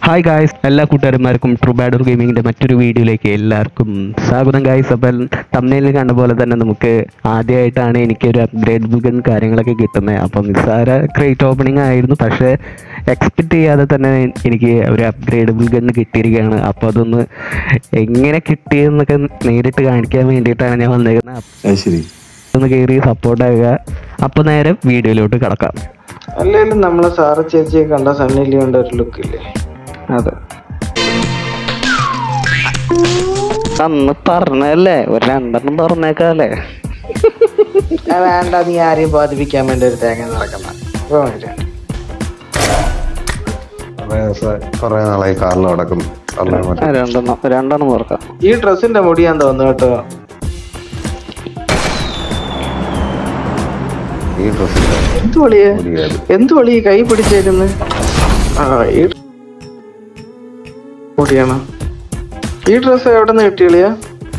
Hi guys എല്ലാ കൂട്ടുകാരന്മാർക്കും true Bader ഗെയിമിങ്ങിൻ്റെ മറ്റൊരു വീഡിയോയിലേക്ക് എല്ലാവർക്കും സ്വാഗതം ഗായ്സ് അപ്പം തമ്മിലിൽ കണ്ട പോലെ തന്നെ നമുക്ക് ആദ്യമായിട്ടാണ് എനിക്കൊരു അപ്ഗ്രേഡ് ബുക്കും കാര്യങ്ങളൊക്കെ കിട്ടുന്നത് അപ്പം നിസ്സാര ക്രേറ്റ് ഓപ്പണിംഗ് ആയിരുന്നു പക്ഷേ എക്സ്പെക്റ്റ് ചെയ്യാതെ തന്നെ എനിക്ക് ഒരു അപ്ഗ്രേഡബിൾ ഗൺ കിട്ടിയിരിക്കുകയാണ് അപ്പോൾ അതൊന്ന് എങ്ങനെ കിട്ടിയെന്നൊക്കെ നേരിട്ട് കാണിക്കാൻ വേണ്ടിയിട്ടാണ് ഞാൻ വന്നേക്കുന്നത് അത് ശരി ഒന്ന് കയറി സപ്പോർട്ടാകുക അപ്പോൾ നേരെ വീഡിയോയിലോട്ട് കിടക്കാം അല്ലെങ്കിലും നമ്മളെ സാറ് ചേച്ചിയെ കണ്ട സണ്ണി ലിയോന്റെ ഒരു ലുക്ക് ഇല്ലേ അതെ അന്ന് പറഞ്ഞല്ലേ ഒരു രണ്ടെണ്ണം തുറന്നേക്കാല്ലേ ആ, വേണ്ട നീ ആരെയും ബാധിപ്പിക്കാൻ വേണ്ടി ഒരു തേങ്ങ നടക്കുന്ന കുറേ ദിവസം- കുറേ നാളായി കാറിൽ നടക്കും കാറിൽ മറ്റേ ആ, രണ്ടെണ്ണം രണ്ടെണ്ണം തുറക്കാം ഈ ഡ്രസ്സിന്റെ മുടിയാൻ തോന്നുന്നു കേട്ടോ ഈ ഡ്രസ്സില്ല എന്ത് വിളിയേ മുടിയാത് എന്ത് വിളി ഈ കൈ പിടിച്ചേക്കുന്നു ആ ഈ മുടിയാണ് ഈ ഡ്രസ് എവിടെ നിന്ന് കിട്ടിയളിയാ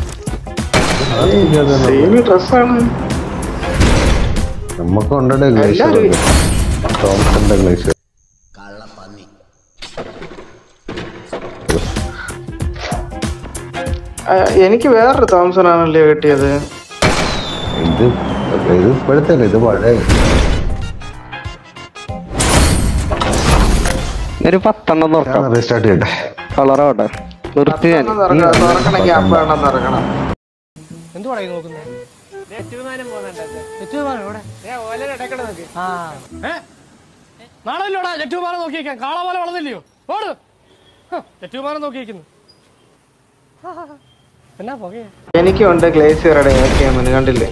സെയിം ഡ്രസ്സാണ് നമുക്ക് ഉണ്ടേ ഗ്ലേഷ്യർ എല്ലാരും- തോമസിന്റെ ഗ്ലേഷ്യർ ആ, എനിക്ക് വേറൊരു തോംസൺ ആണല്ലേ കിട്ടിയത് ഇത് ഇത് ഇപ്പോഴത്തെ അല്ല, ഇത് പഴയ ഒരു പത്തെണ്ണം തുറക്കാം ഞാൻ റീസ്റ്റാർട്ട് ചെയ്യട്ടെ കളറോട്ടെ നിർത്തി ഞാൻ തുറക്കണം തുറക്കണമെങ്കിൽ അപ്പൊ വേണം തുറക്കണം എന്തുവാടാ ഈ നോക്കുന്നത് നാളെല്ലോടാ ജറ്റുമാനം നോക്കിയേക്കാൻ കാള പോലെ വളർന്നില്ലയോ ഓട് ജറ്റുമാനം നോക്കിയേക്കുന്നു എന്നാ പുകയാ എനിക്കുണ്ട് ഗ്ലേസിയറുടെ ഏക്കിയാമെന്ന് കണ്ടില്ലേ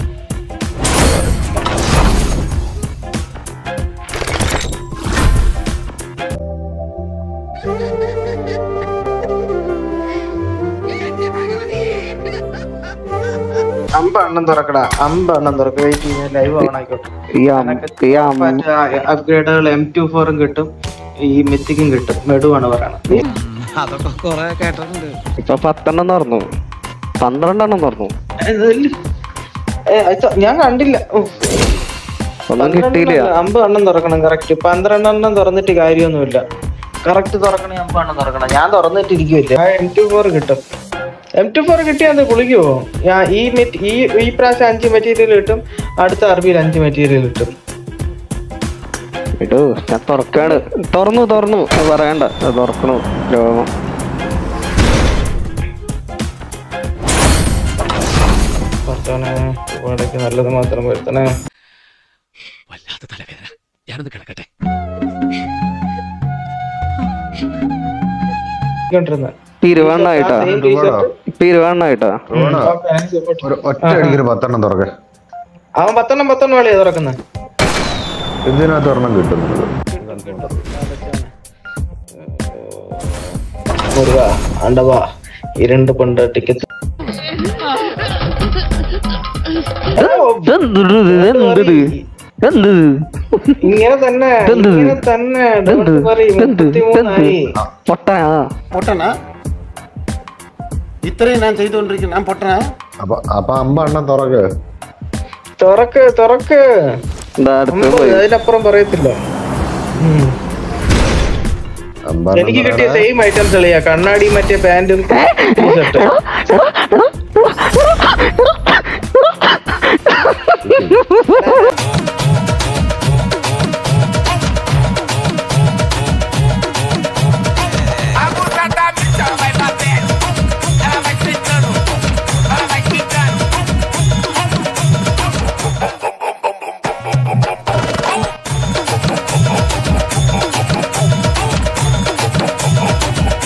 അമ്പെണ്ണം തുറക്കടാ അമ്പെണ്ണം തുറക്ക വെയിറ്റ് ചെയ്യാൻ ലൈവ് ഓൺ ആയിക്കോട്ടെ ഈ അം- ഈ അം- അപ്ഗ്രേഡുകൾ എം ടു ഫോറും കിട്ടും ഈ മിത്തിക്കും കിട്ടും മെഡുവാണ് പറയണത് ഇപ്പൊ പത്തെണ്ണം തുറന്നു പന്ത്രണ്ടെണ്ണം തുറന്നു ഏ, അത് ഞാൻ കണ്ടില്ല ഉഫ്. ഒന്നും കിട്ടിയില്ല അമ്പത് എണ്ണം തുറക്കണം കറക്റ്റ് പന്ത്രണ്ടെണ്ണം തുറന്നിട്ട് കാര്യമൊന്നുമില്ല കറക്റ്റ് തുറക്കണേ അമ്പത് എണ്ണം തുറക്കണം ഞാൻ തുറന്നിട്ടിരിക്കുമല്ലേ ആ എം ടു ഫോർ കിട്ടും എം ടു ഫോർ കിട്ടിയാൽ അത് കുളിക്കുവോ ഞാൻ ഈ മെറ്റ് ഈ ഈ പ്രാവശ്യം അഞ്ച് മെറ്റീരിയൽ കിട്ടും അടുത്ത അറബിയിൽ അഞ്ച് മെറ്റീരിയൽ കിട്ടും ഇടൂ ഞാൻ തുറക്കാണ് തുറന്നു തുറന്നു അത് പറയണ്ട അത് തുറക്കണു രോഗം പുറത്തോനെ ഇവിടേക്ക് നല്ലത് മാത്രം വരുത്തണേ വല്ലാത്ത തലവേദന ഞാനൊന്ന് കിടക്കട്ടെ കൊണ്ടിരുന്നെ. ഇരുവണ്ണായിട്ടാ Same t-shirt. ഇപ്പൊ ഇരുവണ്ണായിട്ടാ വേണോ? Okay, ഞാൻ support ഒരു ഒറ്റ അടിക്കൊരു പത്തെണ്ണം തുറക്കെ അവൻ പത്തെണ്ണം പത്തെണ്ണം വേളിയാ തുറക്കുന്നത് ഇതിനകത്ത് ഒരെണ്ണം കിട്ടുന്നത് മുരുക ആണ്ടവാ ഇരണ്ട് കൊണ്ട് ടിക്കറ്റ് എന്തിത് എന്തിത് എന്ത് ഇങ്ങനെ തന്നെ ഇതെന്ത്? ഇങ്ങനെ തന്നെ എന്ത് Don't worry, എന്ത് എന്ത് മുപ്പത്തിമൂന്നായി. പൊട്ടാ പൊട്ടനാ ഇത്രയും ഞാൻ ചെയ്തുകൊണ്ടിരിക്കുന്നു ഞാൻ പൊട്ടനാ അപ്പൊ അപ്പൊ അമ്പെണ്ണം തുറക്ക് തുറക്ക് തുറക്ക് ഇതാ അടുത്ത് അമ്പത്, പോയി അതിനപ്പുറം പറയത്തില്ല ഉം. അമ്പെണ്ണം എനിക്ക് കിട്ടിയ തുറടാ. സെയിം ഐറ്റംസ് കളിയാ കണ്ണാടി മറ്റേ പാന്റും ടീഷർട്ട്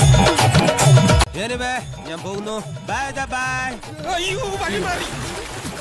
ഞാൻ പോകുന്നു ബൈ ബൈ അയ്യോ വഴി മാറി